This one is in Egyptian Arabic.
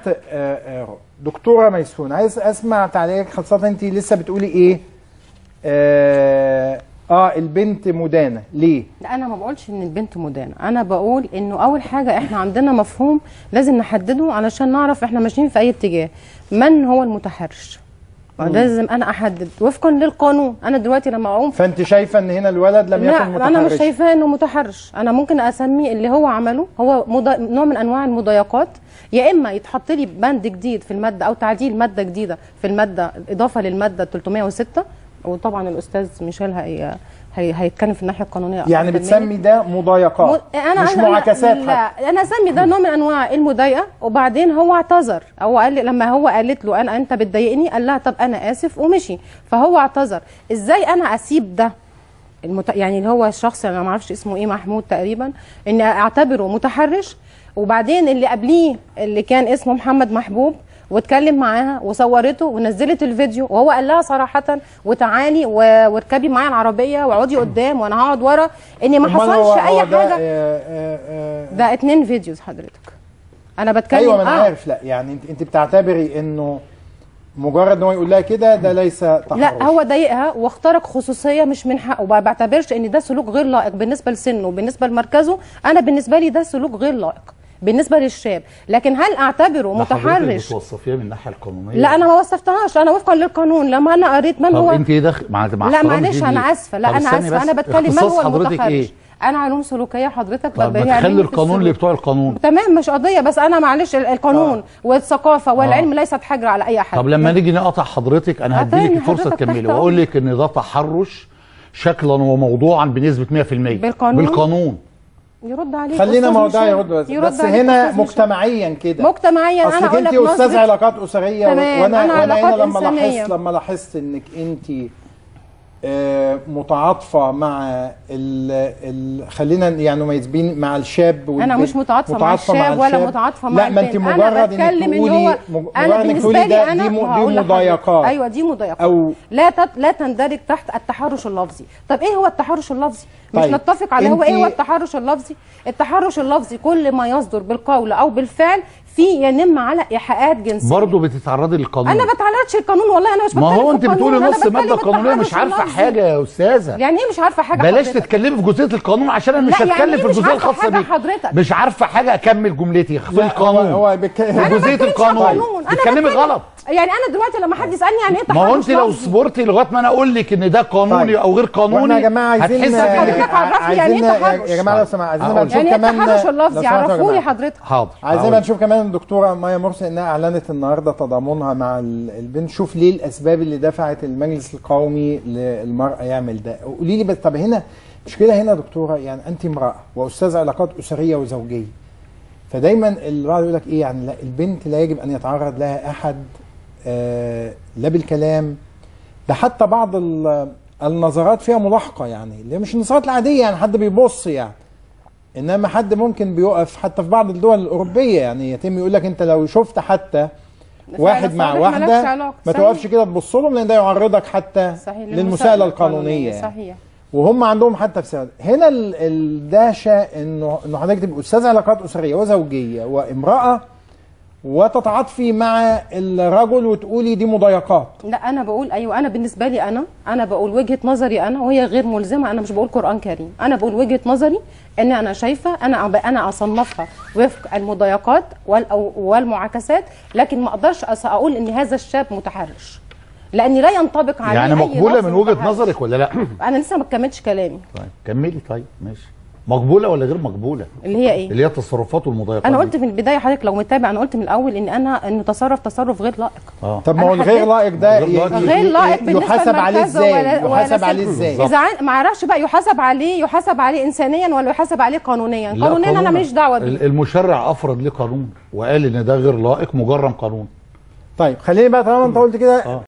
سمعت آه، آه، دكتوره ميسون عايز اسمع تعليقك خاصه انت لسه بتقولي ايه اه, آه البنت مدانه ليه لا انا ما بقولش ان البنت مدانه انا بقول انه اول حاجه احنا عندنا مفهوم لازم نحدده علشان نعرف احنا ماشيين في اي اتجاه من هو المتحرش لازم انا احدد وفقا للقانون انا دلوقتي لما اقوم فانت شايفه ان هنا الولد لم يكن لا متحرش انا مش شايفاه انه متحرش انا ممكن اسميه اللي هو عمله هو مضا... نوع من انواع المضايقات يا اما يتحط لي بند جديد في الماده او تعديل ماده جديده في الماده اضافه للماده 306 وطبعا الاستاذ ميشيل هي... هي... هيتكلم في الناحيه القانونيه يعني أكتر بتسمي مني. ده مضايقات م... انا مش أنا- معاكسات لا حتى انا اسمي ده نوع من انواع المضايقه وبعدين هو اعتذر هو قال لي لما هو قالت له انا انت بتضايقني قال لها طب انا اسف ومشي فهو اعتذر ازاي انا اسيب ده المت... يعني اللي هو الشخص انا ما اعرفش اسمه ايه محمود تقريبا ان اعتبره متحرش وبعدين اللي قبليه اللي كان اسمه محمد محبوب واتكلم معاها وصورته ونزلت الفيديو وهو قال لها صراحه وتعالي و- واركبي معايا العربيه واقعدي قدام وانا هقعد ورا ان ما أمال هو- حصلش اي هو ده، حاجه آه، آه، آه، ده اتنين فيديوز حضرتك انا بتكلم ايوه ما انا آه. عارف لا يعني انت انت بتعتبري انه مجرد ان هو يقول لها كده ده ليس تحرش لا هو ضايقها واخترق خصوصيه مش من حقه ما بعتبرش ان ده سلوك غير لائق بالنسبه لسنه وبالنسبه لمركزه انا بالنسبه لي ده سلوك غير لائق بالنسبه للشاب لكن هل اعتبره ده حضرتك متحرش بتوصفيها من الناحيه القانونيه لا انا ما وصفتهاش انا وفقا للقانون لما انا قريت من طب هو انت ايه داخل مع مع لا احترامي معلش ليكي. انا اسفه لا طب انا استني اسفه بس، انا بتكلم من اختصاص هو حضرتك المتحرش ايه؟ انا علوم سلوكيه حضرتك طب ما بيعلمني تخلي في القانون السلوك. اللي بتوع القانون تمام مش قضيه بس انا معلش ال- القانون والثقافه والعلم ليست حجر على اي حد طب لما نيجي نقطع حضرتك انا قاطعني هديلك فرصه حضرتك تكملي تحت واقول لك ان ده تحرش شكلا وموضوعا بنسبه 100% بالقانون؟ بالقانون يرد عليك خلينا أستاذ موضوع ميشيل. يرد بس, يرد بس عليك هنا أستاذ ميشيل. مجتمعيا كده مجتمعيا انا اصلك اقول انت لك استاذ نظرة- علاقات اسريه تمام، وانا أنا وانا هنا علاقات لما إنسانية. لاحظت لما لاحظت انك انت آه، متعاطفه مع ال ال خلينا يعني ميزبين مع الشاب انا والبنت. مش متعاطفه مع الشاب ولا متعاطفه مع لا ما انت البنت. مجرد انا انك بتكلم ان تقولي هو مج- انا مجرد انك بالنسبه تقولي لي ده انا دي, م- دي هقول لحضرتك. مضايقات ايوه دي مضايقات أو- لا تت... لا تندرج تحت التحرش اللفظي طب ايه هو التحرش اللفظي مش طيب، نتفق على هو ايه انتي- هو التحرش اللفظي التحرش اللفظي كل ما يصدر بالقول او بالفعل في ينم على ايحاءات جنسيه برضه بتتعرضي للقانون انا ما بتعرضش القانون والله انا مش ما بتكلم هو في انت القانون، بتقولي أنا نص بتكلم ماده في قانونيه مش التحرش عارفه اللفظي. حاجه يا استاذه يعني ايه مش عارفه حاجه بلاش حضرتك؟ تتكلمي في جزئيه القانون عشان انا مش لا، يعني هتكلم إيه في مش الجزئيه عارفة الخاصه حاجة بيك حضرتك؟ مش عارفه حاجه اكمل جملتي في لا، القانون هو, هو بك... أنا ما جزئيه بتكلمش القانون عن القانون. أنا بتتكلمي بتكلم- غلط يعني انا دلوقتي لما حد يسالني يعني ايه ما هو انت تحرش لو لفظي؟ صبرتي لغايه ما انا اقول لك ان ده قانوني طيب. او غير واحنا قانوني يا جماعه عايزين هتحسي حضرتك بكده. عرفني يعني إيه عايزين تحرش. يا جماعه لو سمحت عايزين بقى هقول. نشوف يعني ايه كمان التحرش لو اللفظي سمحتوا يا عرفوا لي جماعة. حضرتك حاضر عايزين هقول. بقى نشوف كمان الدكتوره مايا مرسي انها اعلنت النهارده تضامنها مع ال- البنت شوف ليه الاسباب اللي دفعت المجلس القومي للمراه يعمل ده قولي لي بس طب هنا مشكله هنا يا دكتوره يعني انت امراه واستاذ علاقات اسريه وزوجيه فدايما البعض يقول لك ايه يعني لا البنت لا يجب ان يتعرض لها احد آه لا بالكلام ده حتى بعض ال- النظرات فيها ملاحقه يعني اللي هي مش النظرات العاديه يعني حد بيبص يعني انما حد ممكن بيقف حتى في بعض الدول الاوروبيه يعني يتم يقول لك انت لو شفت حتى واحد مع صالح مالكش واحده علاقة. ما صحيح. توقفش كده تبص لهم لان ده يعرضك حتى صحيح للمساءله القانونيه يعني. صحيح وهم عندهم حتى في سنة. هنا ال- الدهشه انه انه حضرتك تبقى استاذ علاقات اسريه وزوجيه وامراه وتتعاطفي مع الرجل وتقولي دي مضايقات لا انا بقول ايوه انا بالنسبه لي انا انا بقول وجهه نظري انا وهي غير ملزمه انا مش بقول قران كريم انا بقول وجهه نظري ان انا شايفه انا انا اصنفها وفق المضايقات وال- أو- والمعاكسات لكن ما اقدرش أس- اقول ان هذا الشاب متحرش لان لا ينطبق عليه يعني أي مقبوله لفظ من وجهه متحرش. نظرك ولا لا انا لسه ما كملتش كلامي طيب كملي طيب ماشي مقبوله ولا غير مقبوله اللي هي ايه اللي هي التصرفات والمضايقات انا دي. قلت من البدايه حضرتك لو متابع انا قلت من الاول ان انا انه تصرف تصرف غير لائق اه طب ما هو أنا الغير حددت- لائق ده غير لائق. ي- ي- غير لائق بالنسبه يحاسب عليه لمركزه ازاي ولا- ولا يحاسب سن- عليه ازاي اذا عن- ما اعرفش بقى يحاسب عليه يحاسب عليه انسانيا ولا يحاسب عليه قانونيا لا، قانونيا انا قانونا. ماليش دعوه بيه ال- المشرع افرض ليه قانون وقال ان ده غير لائق مجرم قانون طيب خليني بقى طالما انت قلت كده آه.